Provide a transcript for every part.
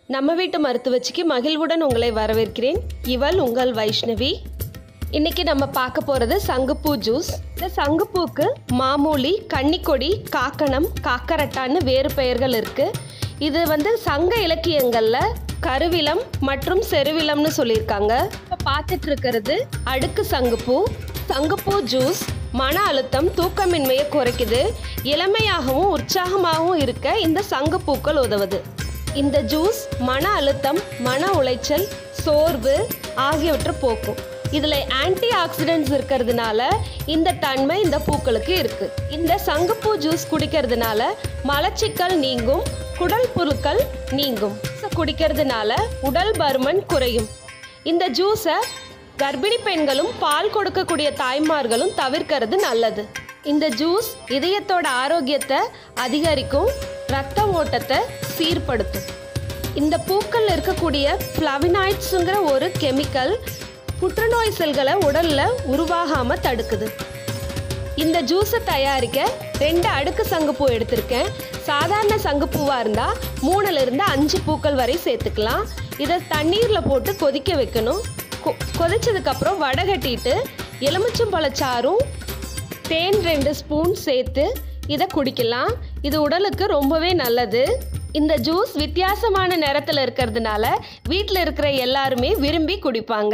நம்ம வீட்டு மருத்துவச்சிக்கு மகிழ்வுடன் உங்களை வரவேற்கிறேன் இவள் உங்கள் வைஷ்ணவி இன்னைக்கு நம்ம பார்க்க போகிறது சங்குப்பூ ஜூஸ் இந்த சங்குப்பூக்கு மாமூலி கன்னிக்கொடி காக்கணம் காக்கரட்டான்னு வேறு பெயர்கள் இருக்குது இது வந்து சங்க இலக்கியங்களில் கருவிலம் மற்றும் செருவிலம்னு சொல்லியிருக்காங்க இப்போ பார்த்துட்டு இருக்கிறது அடுக்கு சங்குப்பூ சங்குப்பூ ஜூஸ் மன அழுத்தம் தூக்கமின்மையை குறைக்குது இளமையாகவும் உற்சாகமாகவும் இருக்க இந்த சங்குப்பூக்கள் உதவுது இந்த ஜூஸ் மன அழுத்தம் மன உளைச்சல் சோர்வு ஆகியவற்றை போக்கும் இதில் ஆன்டி ஆக்சிடென்ட்ஸ் இருக்கிறதுனால இந்த தன்மை இந்த பூக்களுக்கு இருக்கு இந்த சங்குப்பூ ஜூஸ் குடிக்கிறதுனால மலச்சிக்கல் நீங்கும் குடல் புழுக்கள் நீங்கும் குடிக்கிறதுனால உடல் பருமன் குறையும் இந்த ஜூஸை கர்ப்பிணி பெண்களும் பால் கொடுக்கக்கூடிய தாய்மார்களும் தவிர்க்கிறது நல்லது இந்த ஜூஸ் இதயத்தோட ஆரோக்கியத்தை அதிகரிக்கும் ரத்த ஓட்டத்தை சீர்படுத்தும் இந்த பூக்கள் இருக்கக்கூடிய ஃப்ளவினாய்ட்ஸுங்கிற ஒரு கெமிக்கல் புற்றுநோய் செல்களை உடலில் உருவாகாமல் தடுக்குது இந்த ஜூஸை தயாரிக்க ரெண்டு அடுக்கு சங்குப்பூ எடுத்திருக்கேன் சாதாரண சங்குப்பூவாக இருந்தால் மூணுலேருந்து அஞ்சு பூக்கள் வரை சேர்த்துக்கலாம் இதை தண்ணீரில் போட்டு கொதிக்க வைக்கணும் கொ கொதிச்சதுக்கப்புறம் வடகட்டிட்டு எலுமிச்சம்பழச்சாரும் தேன் ரெண்டு ஸ்பூன் சேர்த்து இதை குடிக்கலாம் இது உடலுக்கு ரொம்பவே நல்லது இந்த ஜூஸ் வித்தியாசமான நிறத்தில் இருக்கிறதுனால வீட்டில் இருக்கிற எல்லாருமே விரும்பி குடிப்பாங்க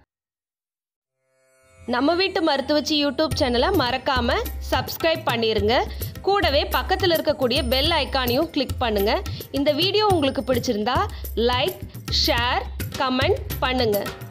நம்ம வீட்டு மருத்துவச்சி யூடியூப் சேனலை மறக்காம சப்ஸ்கிரைப் பண்ணிருங்க கூடவே பக்கத்தில் இருக்கக்கூடிய பெல் ஐக்கானையும் கிளிக் பண்ணுங்க இந்த வீடியோ உங்களுக்கு பிடிச்சிருந்தா லைக் ஷேர் கமெண்ட் பண்ணுங்க